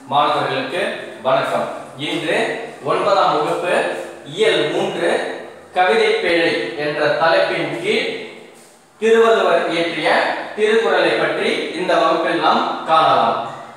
மாணவர்களுக்கு வணக்கம் இன்று ஒன்பதாம் வகுப்பு இயல் மூன்று கவிதை பேழை என்ற தலைப்பின் கீழ் திருவள்ளுவர் இயற்றிய திருக்குறளை பற்றி இந்த வகுப்பில் நாம் காணலாம்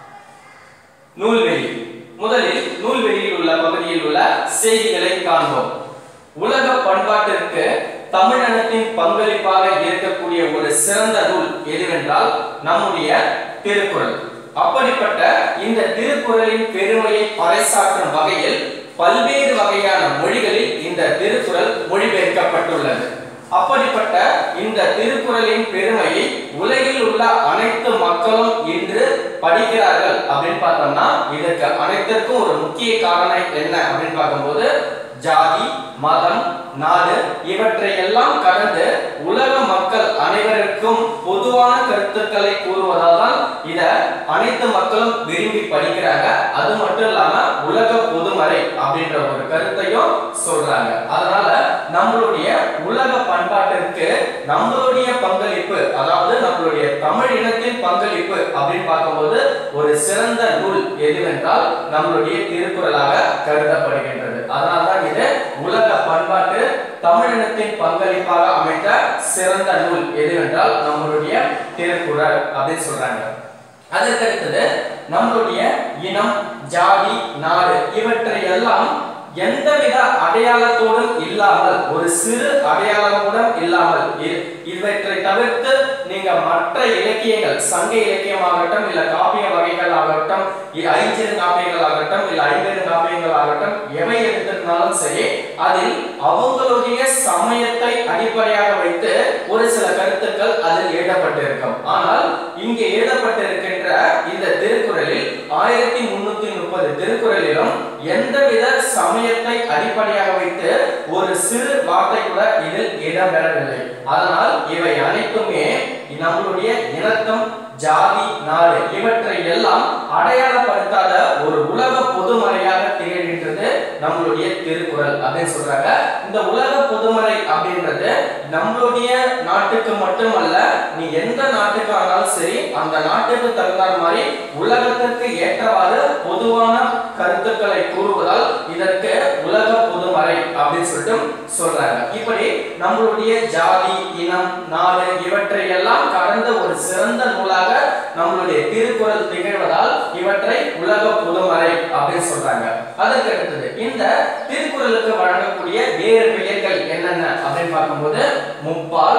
நூல்வெளி முதலில் நூல்வெளியில் உள்ள பகுதியில் உள்ள செய்திகளை காண்போம் உலக பண்பாட்டிற்கு தமிழினத்தின் பங்களிப்பாக இருக்கக்கூடிய ஒரு சிறந்த நூல் எதுவென்றால் நம்முடைய திருக்குறள் அப்படிப்பட்ட இந்த திருக்குறளின் பெருமையை பறைசாற்றும் வகையில் பல்வேறு வகையான மொழிகளில் இந்த திருக்குறள் மொழிபெயர்க்கப்பட்டுள்ளது அப்படிப்பட்ட இந்த திருக்குறளின் பெருமையை உலகில் உள்ள அனைத்து மக்களும் இன்று படிக்கிறார்கள் அப்படின்னு பார்த்தோம்னா இதற்கு அனைத்திற்கும் ஒரு முக்கிய காரணம் என்ன அப்படின்னு பார்க்கும்போது ஜாதி மதம் நாடு இவற்றை எல்லாம் கடந்து உலக மக்கள் அனைவருக்கும் பொதுவான கருத்துக்களை கூறுவதால் தான் இத அனைத்து மக்களும் விரும்பி படிக்கிறாங்க அது மட்டும் இல்லாம உலக பொதுமறை அப்படின்ற ஒரு கருத்தையும் சொல்றாங்க அதனால நம்மளுடைய உலக பண்பாட்டிற்கு நம்மளுடைய பங்களிப்பு அதாவது நம்மளுடைய தமிழ் இனத்தின் பங்களிப்பு அப்படின்னு பார்க்கும்போது ஒரு சிறந்த நூல் எதுவென்றால் நம்மளுடைய திருக்குறளாக கருதப்படுகின்றது அதனால்தான் இது உலக பண்பாட்டு தமிழினத்தின் பங்களிப்பாக அமைந்த சிறந்த நூல் எதுவென்றால் நம்மளுடைய திருக்குறள் அப்படின்னு சொல்றாங்க அதற்கடுத்தது நம்மளுடைய இனம் ஜாதி நாடு இவற்றை எல்லாம் எந்தவித அடையாளத்தோடும் இல்லாமல் ஒரு சிறு அடையாளமுடன் இல்லாமல் இ- இவற்றை தவிர்த்து நீங்க மற்ற இலக்கியங்கள் சங்க இலக்கியமாகட்டும் இல்ல காப்பிய வகைகள் ஆகட்டும் இ- ஐஞ்சிறு காப்பியங்கள் ஆகட்டும் இல்ல ஐம்பெரு காப்பியங்கள் ஆகட்டும் எவை எடுத்திருந்தாலும் சரி அதில் அவங்களுடைய சமயத்தை அடிப்படையாக வைத்து ஒரு சில கருத்துக்கள் அதில் எழுதப்பட்டிருக்கும் ஆனால் இங்கே எழுதப்பட்டிருக்கின்ற இந்த திருக்குறளில் ஆயிரத்தி முன்னூத்தி முப்பது திருக்குறளிலும் எந்தவித சமயத்தை அடிப்படையாக வைத்து ஒரு சிறு வார்த்தை கூட இதில் இடம்பெறவில்லை அதனால் இவை அனைத்துமே நம்மளுடைய இனத்தம் ஜாதி நாடு இவற்றை எல்லாம் அடையாளப்படுத்தாத ஒரு உலக பொதுமறையாக திகழ்கின்றது நம்மளுடைய திருக்குறள் அப்படின்னு சொல்றாங்க இந்த உலக பொதுமறை அப்படின்றது நம்மளுடைய நாட்டுக்கு மட்டுமல்ல நீ எந்த நாட்டுக்கு ஆனாலும் சரி அந்த நாட்டுக்கு தகுந்தார் மாதிரி உலகத்திற்கு ஏற்றவாறு பொதுவான கருத்துக்களை கூறுவதால் இதற்கு உலக பொதுமறை அப்படின்னு சொல்லிட்டு சொல்றாங்க இப்படி நம்மளுடைய ஜாதி இனம் நாடு இவற்றை எல்லாம் கடந்த ஒரு சிறந்த நூலாக நம்மளுடைய திருக்குறள் திகழ்வதால் இவற்றை உலக பொதுமறை அப்படின்னு சொல்றாங்க அதற்கு அடுத்தது இந்த திருக்குறளுக்கு வழங்கக்கூடிய வேறு பெயர்கள் என்னென்ன அப்படின்னு பார்க்கும்போது முப்பால்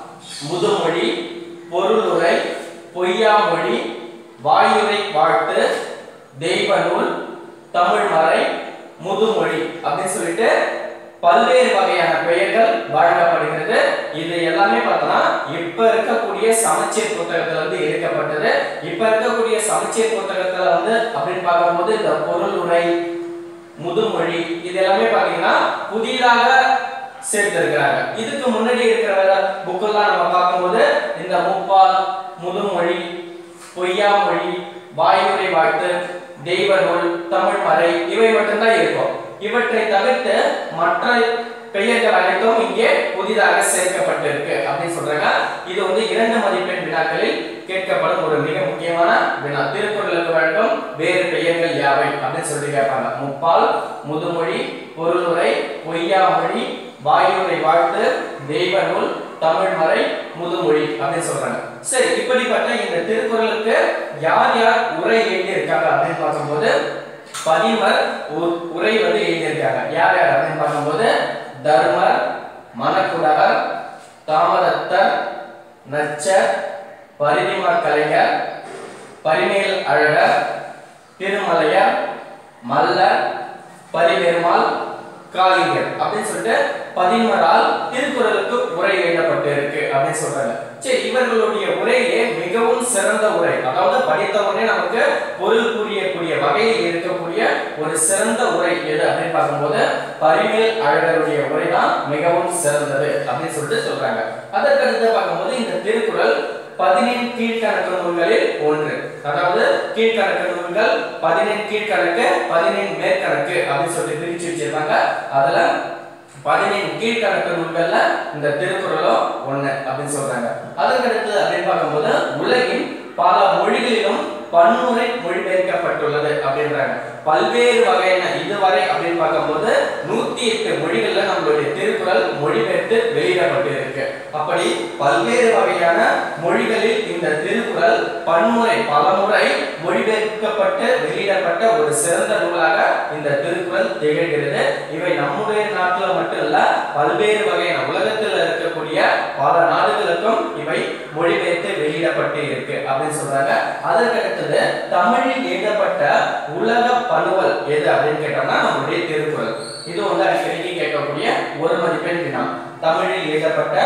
முதுமொழி பொருளுரை பொய்யாமொழி வாயுரை வாழ்த்து தெய்வ நூல் தமிழ்மறை முதுமொழி அப்படின்னு சொல்லிட்டு பல்வேறு வகையான பெயர்கள் வழங்கப்படுகிறது இது எல்லாமே பார்த்தோம்னா இப்ப இருக்கக்கூடிய சமச்சீர் புத்தகத்துல வந்து எடுக்கப்பட்டது இப்ப இருக்கக்கூடிய சமச்சீர் புத்தகத்துல வந்து அப்படின்னு பார்க்கும்போது இந்த பொருளுரை முதுமொழி இது எல்லாமே பாத்தீங்கன்னா புதிதாக சேர்த்திருக்கிறாங்க இதுக்கு முன்னாடி இருக்கிற புக்கெல்லாம் நம்ம பார்க்கும்போது இந்த முப்பால் முதுமொழி பொய்யாமொழி வாயுரை வாழ்த்து தெய்வ நூல் தமிழ்மறை இவை மட்டும்தான் இருக்கும் இவற்றை தவிர்த்து மற்ற பெயர்கள் அனைத்தும் இங்கே புதிதாக சேர்க்கப்பட்டிருக்கு அப்படின்னு சொல்றாங்க இது வந்து இரண்டு மதிப்பெண் வினாக்களில் கேட்கப்படும் ஒரு மிக முக்கியமான வினா திருக்குறளுக்கு வழங்கும் வேறு பெயர்கள் யாவை அப்படின்னு சொல்லி கேட்பாங்க முப்பால் முதுமொழி பொருளுரை பொய்யாமொழி வாயுரை வாழ்த்து தெய்வ நூல் தமிழ்மறை முதுமொழி அப்படின்னு சொல்றாங்க சரி இப்படிப்பட்ட இந்த திருக்குறளுக்கு யார் யார் உரை எழுதியிருக்காங்க அப்படின்னு பார்க்கும்போது பதின்மர் உ- உரை வந்து எழுதியிருக்காங்க யார் யார் அப்படின்னு பார்க்கும்போது தர்மர் மணக்குடவர் தாமதத்தர் நச்சர் பரிதிம கலைஞர் பரிமேல் அழகர் திருமலையர் மல்லர் பரிபெருமாள் காளிங்கர் அப்படின்னு சொல்லிட்டு பதின்மரால் திருக்குறளுக்கு உரை எழுதப்பட்டு இருக்கு அப்படின்னு சொல்றாங்க சரி இவர்களுடைய உரையிலே மிகவும் சிறந்த உரை அதாவது படித்த உடனே நமக்கு பொருள் புரியக்கூடிய வகையில் இருக்கக்கூடிய ஒரு சிறந்த உரை எது அப்படின்னு பார்க்கும்போது பரிமேல் அழகருடைய உரை தான் மிகவும் சிறந்தது அப்படின்னு சொல்லிட்டு சொல்றாங்க அதற்கடுத்து பார்க்கும்போது இந்த திருக்குறள் பதினெண் கீழ்கணக்கு நூல்களில் ஒன்று அதாவது கீழ்கணக்கு நூல்கள் பதினெண் கீழ்கணக்கு பதினெண் மேற்கணக்கு அப்படின்னு சொல்லி பிரிச்சு வச்சிருக்காங்க அதுல பதினெண் கீழ்கணக்கு நூல்கள்ல இந்த திருக்குறளும் ஒண்ணு அப்படின்னு சொல்றாங்க அதுக்கடுத்து அப்படின்னு பார்க்கும்போது உலகின் பல மொழிகளிலும் பன்முறை மொழிபெயர்க்கப்பட்டுள்ளது அப்படின்ற பல்வேறு வகையான இதுவரை அப்படின்னு பார்க்கும்போது நூத்தி எட்டு மொழிகள்ல நம்மளுடைய திருக்குறள் மொழிபெயர்த்து வெளியிடப்பட்டிருக்கு அப்படி பல்வேறு வகையான மொழிகளில் இந்த திருக்குறள் பன்முறை பலமுறை மொழிபெயர்க்கப்பட்டு வெளியிடப்பட்ட ஒரு சிறந்த நூலாக இந்த திருக்குறள் திகழ்கிறது இவை நம்முடைய நாட்டுல மட்டும் இல்ல பல்வேறு வகையான உலகத்தில் இருக்கக்கூடிய பல நாடுகளுக்கும் இவை மொழிபெயர்த்து வெளியிடப்பட்டு இருக்கு அப்படின்னு சொல்றாங்க அதற்கு அடுத்தது தமிழில் எழுதப்பட்ட உலக பணுவல் எது அப்படின்னு கேட்டோம்னா நம்மளுடைய திருக்குறள் இது வந்து அடிக்கடி கேட்கக்கூடிய ஒரு மதிப்பெண் வினா தமிழில் எழுதப்பட்ட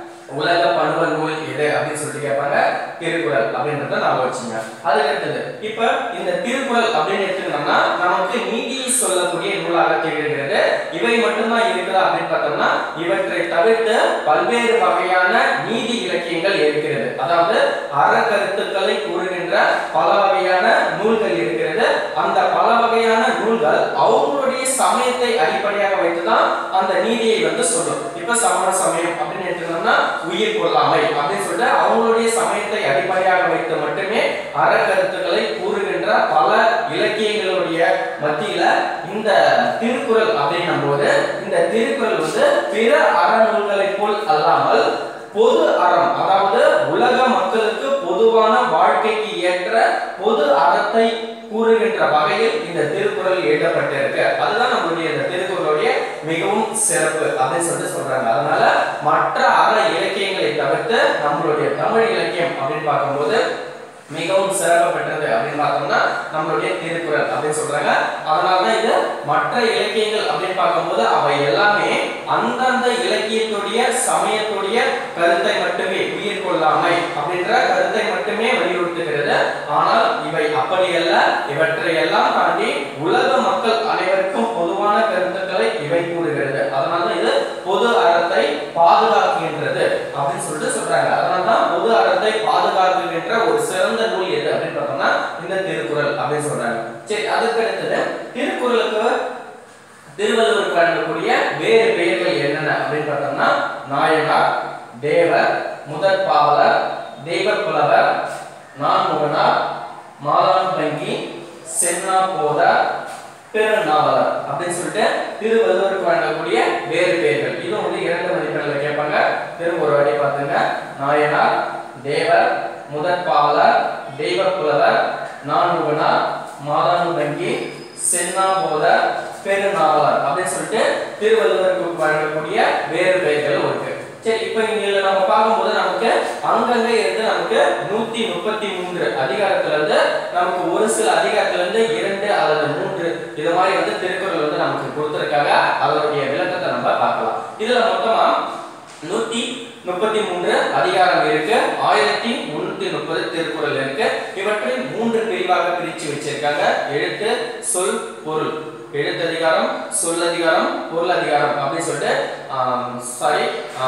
உலக பணுவல் நூல் எது அப்படின்னு சொல்லிட்டு கேட்பாங்க திருக்குறள் அப்படின்றத நான் வச்சுங்க அதுக்கு அடுத்தது இப்ப இந்த திருக்குறள் அப்படின்னு எடுத்துக்கிட்டோம்னா நமக்கு நீதியை சொல்லக்கூடிய நூலாக திகழ்கிறது இவை மட்டும்தான் இருக்குதா அப்படின்னு பார்த்தோம்னா இவற்றை தவிர்த்து பல்வேறு வகையான நீதி இலக்கியங்கள் இருக்கிறது அதாவது அறக்கருத்துக்களை கூறுகின்ற பல வகையான நூல்கள் இருக்கிறது அந்த பல வகையான நூல்கள் அவங்களுடைய சமயத்தை அடிப்படையாக வைத்துதான் அந்த நீதியை வந்து சொல்லும் இப்ப சமண சமயம் அப்படின்னு எடுத்துக்கணும்னா உயிர் கொள்ளாமை அப்படின்னு சொல்லிட்டு அவங்களுடைய சமயத்தை அடிப்படையாக வைத்து மட்டுமே அறக்கருத்துக்களை கூறுகின்ற பல இலக்கியங்களுடைய மத்தியில இந்த திருக்குறள் அப்படின்னும் போது இந்த திருக்குறள் வந்து பிற அறநூல்களைப் போல் அல்லாமல் பொது அறம் அதாவது உலக மக்களுக்கு பொதுவான வாழ்க்கைக்கு ஏற்ற பொது அறத்தை கூறுகின்ற வகையில் இந்த திருக்குறள் எழுதப்பட்டிருக்கு அதுதான் நம்மளுடைய இந்த திருக்குறளுடைய மிகவும் சிறப்பு அப்படின்னு சொல்லிட்டு சொல்றாங்க அதனால மற்ற அற இலக்கியங்களை தவிர்த்து நம்மளுடைய தமிழ் இலக்கியம் அப்படின்னு பார்க்கும்போது மிகவும் சிறப்பு பெற்றது அப்படின்னு பார்த்தோம்னா நம்மளுடைய திருக்குறள் அப்படின்னு சொல்றாங்க அதனால தான் இது மற்ற இலக்கியங்கள் அப்படின்னு பார்க்கும்போது அவை எல்லாமே அந்தந்த இலக்கியத்துடைய சமயத்துடைய கருத்தை மட்டுமே உயிர் கொள்ளாமை அப்படின்ற கருத்தை மட்டுமே வலியுறுத்துகிறது ஆனால் இவை அப்படி அல்ல இவற்றை எல்லாம் தாண்டி உலக மக்கள் அனைவருக்கும் பொதுவான கருத்துக்களை இவை கூறுகிறது அதனால தான் இது பொது அறத்தை பாதுகாக்கின்றது அப்படின்னு சொல்லிட்டு சொல்றாங்க அதனால தான் பொது அறத்தை பாதுகாக்கின்ற ஒரு சிறந்த நூல் எது அப்படின்னு பார்த்தோம்னா இந்த திருக்குறள் அப்படின்னு சொல்றாங்க சரி அதுக்கு அடுத்தது திருக்குறளுக்கு திருவள்ளுவர் வழங்கக்கூடிய வேறு பெயர்கள் என்னென்ன அப்படின்னு பார்த்தோம்னா நாயனார் தேவர் முதற் பாவலர் தெய்வ புலவர் நான்முகனார் மாலான்பங்கி சென்னா போதர் பெருநாவலர் அப்படின்னு சொல்லிட்டு திருவள்ளுவருக்கு வழங்கக்கூடிய வேறு பெயர்கள் இதுவும் வந்து இரண்டு மதிப்பெண்களை கேட்பாங்க திரும்ப ஒரு வாட்டி பார்த்துங்க நாயனார் தேவர் முதற் பாவலர் தெய்வ புலவர் நான்முகனார் மாலான்பங்கி சென்னாபோதர் பெருநாவலர் அப்படின்னு சொல்லிட்டு திருவள்ளுவருக்கு வழங்கக்கூடிய வேறு பெயர்கள் இருக்கு சரி இப்போ இங்க நம்ம பார்க்கும்போது நமக்கு அங்கங்க இருந்து நமக்கு நூத்தி முப்பத்தி மூன்று அதிகாரத்துல இருந்து நமக்கு ஒரு சில அதிகாரத்துல இருந்து இரண்டு அல்லது மூன்று இது மாதிரி வந்து திருக்குறள் வந்து நமக்கு கொடுத்திருக்காங்க அதனுடைய விளக்கத்தை நம்ம பார்க்கலாம் இதுல மொத்தமா நூத்தி முப்பத்தி மூன்று அதிகாரம் இருக்கு ஆயிரத்தி முன்னூத்தி முப்பது திருக்குறள் இருக்கு இவற்றை மூன்று பிரிவாக பிரிச்சு வச்சிருக்காங்க எழுத்து சொல் பொருள் எழுத்ததிகாரம் சொல்லதிகாரம் பொருள் அதிகாரம் அப்படின்னு சொல்லிட்டு சாரி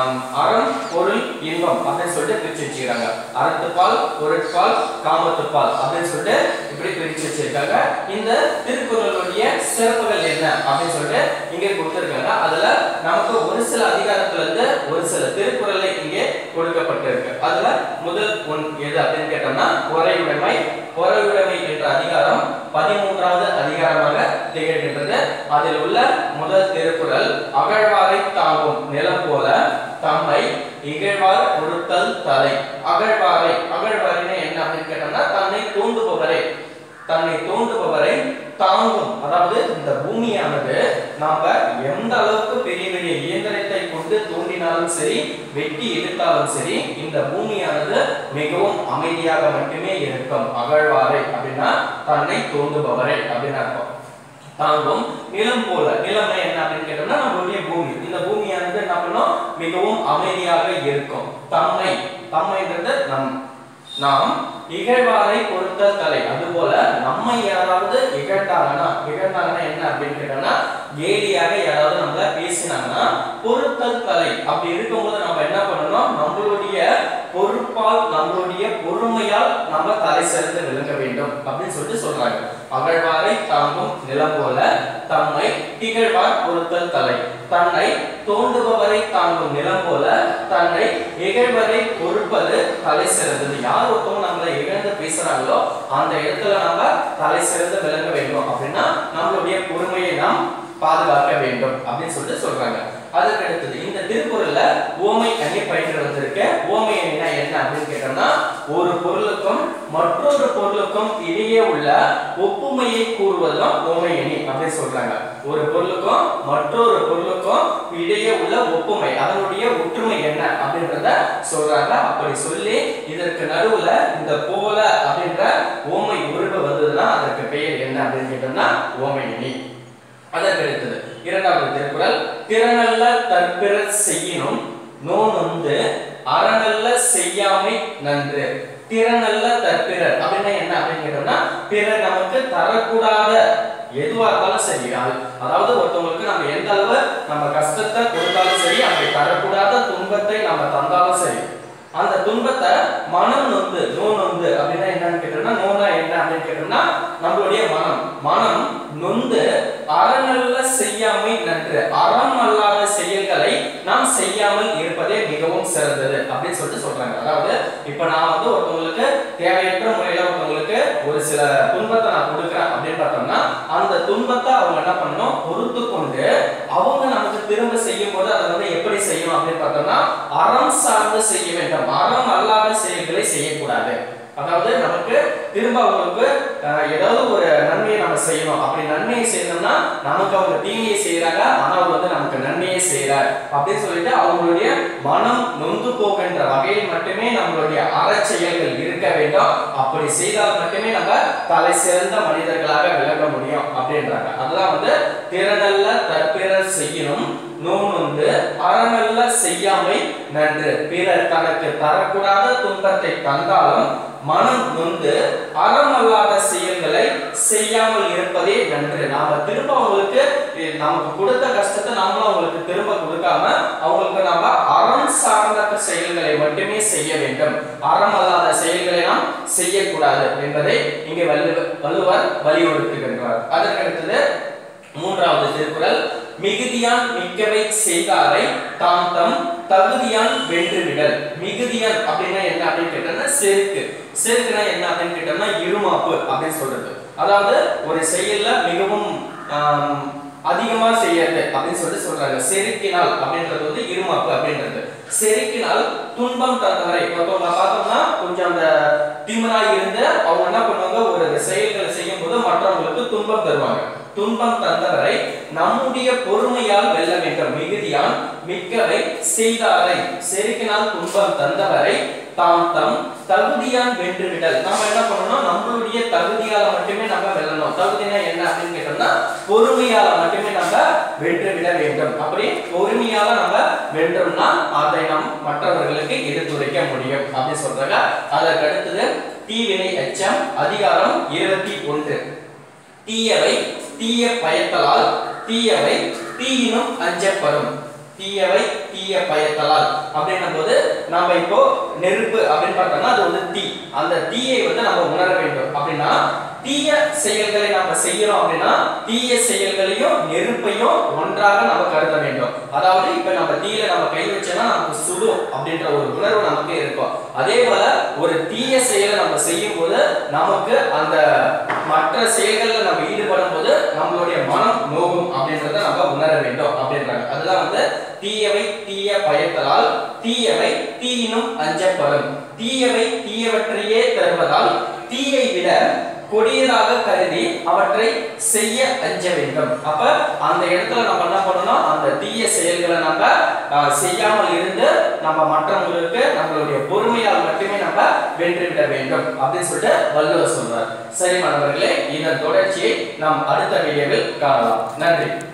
அறம் பொருள் இன்பம் அப்படின்னு சொல்லிட்டு பிரிச்சு வச்சிருக்காங்க அறத்துப்பால் பொருட்பால் காமத்துப்பால் அப்படின்னு சொல்லிட்டு இப்படி பிரிச்சு வச்சிருக்காங்க இந்த திருக்குறளுடைய சிறப்புகள் என்ன அப்படின்னு சொல்லிட்டு இங்கே கொடுத்திருக்காங்க அதுல நமக்கு ஒரு சில அதிகாரத்துல இருந்து ஒரு சில திருக்குறளை இங்கே கொடுக்கப்பட்டிருக்கு அதுல முதல் ஒன் எது அப்படின்னு கேட்டோம்னா பொறையுடைமை பொறையுடைமை என்ற அதிகாரம் பதிமூன்றாவது அதிகாரமாக திகழ்கின்றது அதில் உள்ள முதல் திருக்குறள் அகழ்வாரை தாங்கும் நிலம் போல தம்மை இகழ்வார் பொருத்தல் தலை அகழ்வாரை அகழ்வாரின்னு என்ன அப்படின்னு கேட்டோம்னா தன்னை தூண்டுபவரை தன்னை தோன்றுபவரை தாங்கும் அதாவது இந்த பூமியானது நாம எந்த அளவுக்கு பெரிய பெரிய இயந்திரத்தை கொண்டு தோண்டினாலும் சரி வெட்டி எடுத்தாலும் சரி இந்த பூமியானது மிகவும் அமைதியாக மட்டுமே இருக்கும் அகழ்வாரை அப்படின்னா தன்னை தோண்டுபவரை அப்படின்னு அர்த்தம் தாங்கும் நிலம் போல நிலம்னா என்ன அப்படின்னு கேட்டோம்னா நம்மளுடைய பூமி இந்த பூமியானது என்ன பண்ணும் மிகவும் அமைதியாக இருக்கும் தம்மை தம்மைன்றது நம் நாம் இகழ்வாரை பொறுத்த தலை அதுபோல நம்மை யாராவது இகழ்ந்தாங்கன்னா இகழ்ந்தாங்கன்னா என்ன அப்படின்னு கேட்டோம்னா கேலியாக யாராவது நம்மள பேசினாங்கன்னா பொறுத்தல் தலை அப்படி இருக்கும்போது நம்ம என்ன பண்ணணும் நம்மளுடைய பொறுப்பால் நம்மளுடைய பொறுமையால் நம்ம தலை சிறந்து விளங்க வேண்டும் அப்படின்னு சொல்லிட்டு சொல்றாங்க அகழ்வாரை தாங்கும் நிலம் போல தம்மை திகழ்வார் பொறுத்தல் தலை தன்னை தோண்டுபவரை தாங்கும் நிலம் போல தன்னை இகழ்வரை பொறுப்பது தலை சிறந்தது யார் ஒருத்தவங்க நம்மளை இகழ்ந்து பேசுறாங்களோ அந்த இடத்துல நம்ம தலை சிறந்து விளங்க வேண்டும் அப்படின்னா நம்மளுடைய பொறுமையை நாம் பாதுகாக்க வேண்டும் அப்படின்னு சொல்லிட்டு சொல்றாங்க அதுக்கு அடுத்தது இந்த திருக்குறள்ல ஓமை அணி பயின்று வந்திருக்க ஓமை அணினா என்ன அப்படின்னு கேட்டோம்னா ஒரு பொருளுக்கும் மற்றொரு பொருளுக்கும் இடையே உள்ள ஒப்புமையை கூறுவதுதான் ஓமை அணி அப்படின்னு சொல்றாங்க ஒரு பொருளுக்கும் மற்றொரு பொருளுக்கும் இடையே உள்ள ஒப்புமை அதனுடைய ஒற்றுமை என்ன அப்படின்றத சொல்றாங்க அப்படி சொல்லி இதற்கு நடுவுல இந்த போல அப்படின்ற ஓமை உருவு வந்ததுன்னா அதற்கு பெயர் என்ன அப்படின்னு கேட்டோம்னா ஓமை அணி அதற்கு அடுத்தது இரண்டாவது திருக்குறள் திறனல்ல தற்பிற செய்யினும் நோன் வந்து அறநல்ல செய்யாமை நன்று திறனல்ல தற்பிறர் அப்படின்னா என்ன அப்படின்னு கேட்டோம்னா பிறர் நமக்கு தரக்கூடாத எதுவா இருந்தாலும் சரி அது- அதாவது ஒருத்தவங்களுக்கு நம்ம எந்த அளவு நம்ம கஷ்டத்தை கொடுத்தாலும் சரி அப்படி தரக்கூடாத துன்பத்தை நம்ம தந்தாலும் சரி அந்த துன்பத்தை மனம் நொந்து நோ நொந்து அப்படின்னா என்னன்னு கேட்டோம்னா நோனா என்ன அப்படின்னு கேட்டோம்னா நம்மளுடைய மனம் மனம் நொந்து அறநல்ல செய்யாமை நன்று அறம் அல்லாத செயல்களை நாம் செய்யாமல் இருப்பதே மிகவும் சிறந்தது அப்படின்னு சொல்லிட்டு சொல்றாங்க அதாவது இப்ப நான் வந்து ஒருத்தவங்களுக்கு தேவையற்ற முறையில ஒருத்தவங்களுக்கு ஒரு சில துன்பத்தை நான் கொடுக்குறேன் அப்படின்னு பார்த்தோம்னா அந்த துன்பத்தை அவங்க என்ன பண்ணணும் பொறுத்து கொண்டு அவங்க நமக்கு திரும்ப செய்யும் போது அதை வந்து எப்படி செய்யணும் அப்படின்னு பார்த்தோம்னா அறம் சார்ந்து செய்ய வேண்டும் அறம் அல்லாத செயல்களை செய்யக்கூடாது அதாவது நமக்கு திரும்ப அவங்களுக்கு அஹ், ஏதாவது ஒரு நன்மையை நம்ம செய்யணும் அப்படி நன்மையை செய்யணும்னா நமக்கு அவங்க தீமையை செய்யறாங்க ஆனா அவர் வந்து நமக்கு நன்மையை செய்யறார் அப்படின்னு சொல்லிட்டு அவங்களுடைய மனம் நொந்து போகின்ற வகையில் மட்டுமே நம்மளுடைய அறச்செயல்கள் இருக்க வேண்டும் அப்படி செய்தால் மட்டுமே நம்ம தலை சிறந்த மனிதர்களாக விளங்க முடியும் அப்படின்றாங்க அதெல்லாம் வந்து திறனல்ல தற்பிறர் செய்யணும் நோன் வந்து அறநல்ல செய்யாமை நன்று பிறர் தனக்கு தரக்கூடாத துன்பத்தை தந்தாலும் மனம் நொந்து அறமல்லாத செயல்களை செய்யாமல் இருப்பதே நன்று நாம திரும்ப அவங்களுக்கு இ- நமக்கு கொடுத்த கஷ்டத்தை நாமளும் அவங்களுக்கு திரும்ப கொடுக்காம அவங்களுக்கு நாம அறம் சார்ந்த செயல்களை மட்டுமே செய்ய வேண்டும் அறம் அல்லாத செயல்களை நாம் செய்யக்கூடாது என்பதை இங்கே வள்ளுவ வள்ளுவர் வலியுறுத்துகின்றார் அதற்கு அடுத்தது மூன்றாவது திருக்குறள் மிகுதியான் மிக்கவை செய்தாரை தாம் தம் தகுதியான் வென்றுவிடல் மிகுதியான் அப்படின்னா என்ன அப்படின்னு கேட்டோம்னா செருக்கு செருக்குனா என்ன அப்படின்னு கேட்டோம்னா இருமாப்பு அப்படின்னு சொல்றது அதாவது ஒரு செயல்ல மிகவும் ஆம், அதிகமா செய்யறது அப்படின்னு சொல்லிட்டு சொல்றாங்க செருக்கினால் அப்படின்றது வந்து இருமாப்பு அப்படின்றது செருக்கினால் துன்பம் தந்தவரை ஒருத்தவங்க பார்த்தோம்னா கொஞ்சம் அந்த திமிராய் இருந்து அவங்க என்ன பண்ணுவாங்க ஒரு செயல்களை செய்யும் போது மற்றவங்களுக்கு துன்பம் தருவாங்க துன்பம் தந்தவரை நம்முடைய பொறுமையால் வெல்ல வேண்டும் மிகுதியான் மிக்கவை செய்தாரை செருக்கினால் துன்பம் தந்தவரை தாம் தம் தகுதியான் வென்று விடல் நம்ம என்ன பண்ணணும் நம்மளுடைய தகுதியால மட்டுமே நம்ம வெல்லணும் தகுதினா என்ன அப்படின்னு கேட்டோம்னா பொறுமையால மட்டுமே நம்ம வென்று விட வேண்டும் அப்படி பொறுமையால நம்ம வென்றோம்னா அதை நாம் மற்றவர்களுக்கு எடுத்துரைக்க முடியும் அப்படின்னு சொல்றாங்க அதற்கு அடுத்தது தீவினை அச்சம் அதிகாரம் இருபத்தி ஒன்று தீயவை தீய பயத்தலால் தீயவை தீயினும் அஞ்சப்படும் தீயவை தீய பயத்தலால் அப்படின்னும் போது நம்ம இப்போ நெருப்பு அப்படின்னு பார்த்தோம்னா அது வந்து தீ அந்த தீயை வந்து நம்ம உணர வேண்டும் அப்படின்னா தீய செயல்களை நம்ம செய்யறோம் அப்படின்னா தீய செயல்களையும் நெருப்பையும் ஒன்றாக நம்ம கருத வேண்டும் அதாவது இப்ப நம்ம தீயில நம்ம கை வச்சோம்னா நமக்கு சுடும் அப்படின்ற ஒரு உணர்வு நமக்கு இருக்கும் அதே போல ஒரு தீய செயலை நம்ம செய்யும் போது நமக்கு அந்த மற்ற செயல்கள்ல நம்ம ஈடுபடும் போது நம்மளுடைய மனம் நோகும் அப்படின்றத நம்ம உணர வேண்டும் அப்படின்றாங்க அதுதான் வந்து தீயவை தீய பயத்தலால் தீயவை தீயினும் அஞ்சப்படும் தீயவை தீயவற்றையே தருவதால் தீயை விட கொடியதாக கருதி அவற்றை செய்ய அஞ்ச வேண்டும் அப்ப அந்த இடத்துல நம்ம என்ன பண்ணணும் அந்த தீய செயல்களை நம்ம ஆஹ், செய்யாமல் இருந்து நம்ம மற்றவங்களுக்கு நம்மளுடைய பொறுமையால் மட்டுமே நம்ம வென்றுவிட வேண்டும் அப்படின்னு சொல்லிட்டு வள்ளுவர் சொல்றார் சரி மாணவர்களே இதன் தொடர்ச்சியை நாம் அடுத்த வீடியோவில் காணலாம் நன்றி